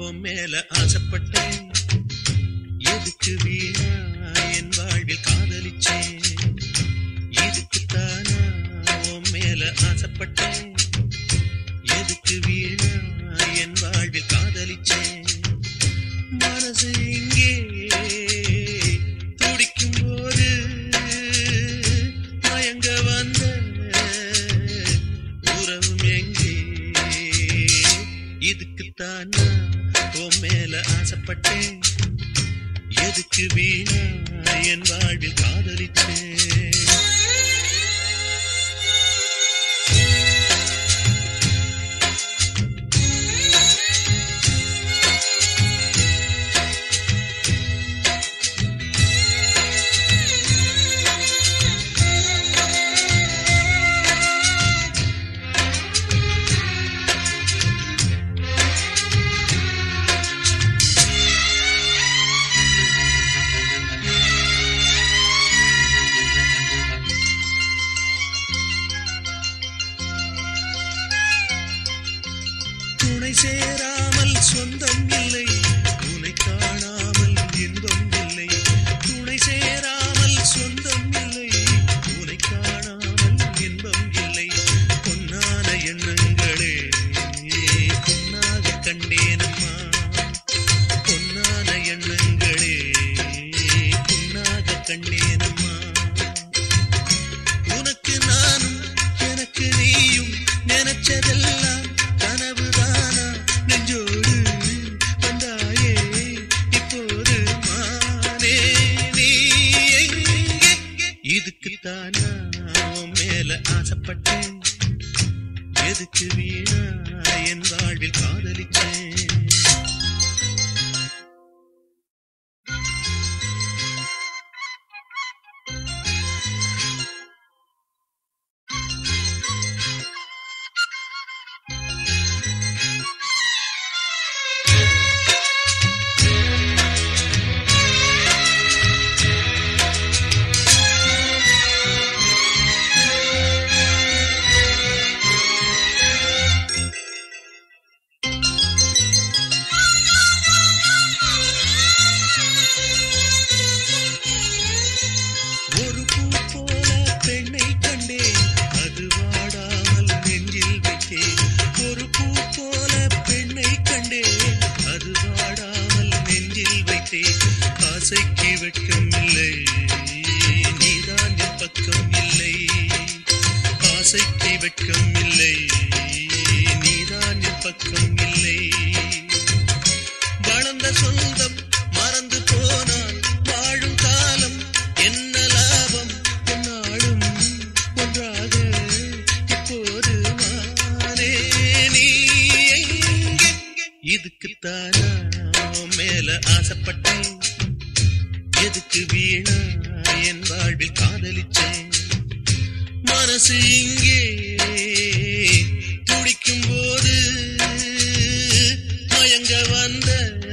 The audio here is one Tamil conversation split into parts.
உன் மேல ஆசைப்பட்டேன் எதுக்கு வீணா என் வாழ்வில் காதலிச்சேன் இதுக்குத்தானா உன் மேல ஆசைப்பட்டேன் எதுக்கு வீணா என் வாழ்வில் காதலிச்சேன் மனசு இங்கே துடிக்கும் போது மயங்க வந்த உறவும் எங்கே இதுக்குத்தான் உன் மேல ஆசைப்பட்டேன் எதுக்கு வீணா என் வாழ்வில் காதலிச்சேன் துணை சேராமல் சொந்தம் இல்லை துணை காணாமல் இன்பம் இல்லை துணை சேராமல் சொந்தம் இல்லை துணை காணாமல் இன்பம் இல்லை பொன்னான எண்ணங்களே பொன்னாக கண்டேனம்மா பொன்னான எண்ணங்களே பொன்னாக கண்டேனம்மா உனக்கு நானும் எனக்கு நீயும் நினைச்சதெல்லாம் கனவுதானா நெஞ்சோடு வந்தாயே இப்போது மானே நீ எங்கே இதுக்குத்தானா உன் மேல ஆசைப்பட்டேன் எதுக்கு வீணா என் வாழ்வில் காதலிச்சேன் ஒரு பூ போல பெண்ணை கண்டேன் அது வாடாமல் நெஞ்சில் வைத்தேன் ஒரு பூ போல பெண்ணை கண்டேன் அது வாடாமல் நெஞ்சில் வைத்தேன் ஆசைக்கு வெட்கம் இல்லை நீதான் என் பக்கம் இல்லை ஆசைக்கு வெட்கம் இல்லை நீதான் என் பக்கம் இல்லை வளர்ந்த சொந்தம் மறந்து போனால் வாழும் காலம் என்ன லாபம் என்னாலும் ஒன்றாக இப்போது மானே நீ எங்கே இதுக்குத்தானா உன் மேல ஆசைப்பட்டேன் எதுக்கு வீணா என் வாழ்வில் காதலிச்சேன் மனசு இங்கே துடிக்கும் போது மயங்க வந்த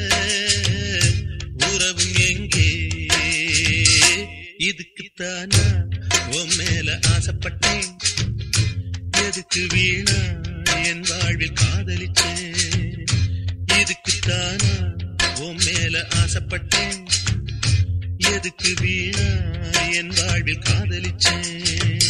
உறவும் எங்கே இதுக்குத்தானா உன் மேல ஆசைப்பட்டேன் எதுக்கு வீணா என் வாழ்வில் காதலிச்சேன் இதுக்குத்தானா உன் மேல ஆசைப்பட்டேன் எதுக்கு வீணா என் வாழ்வில் காதலிச்சேன்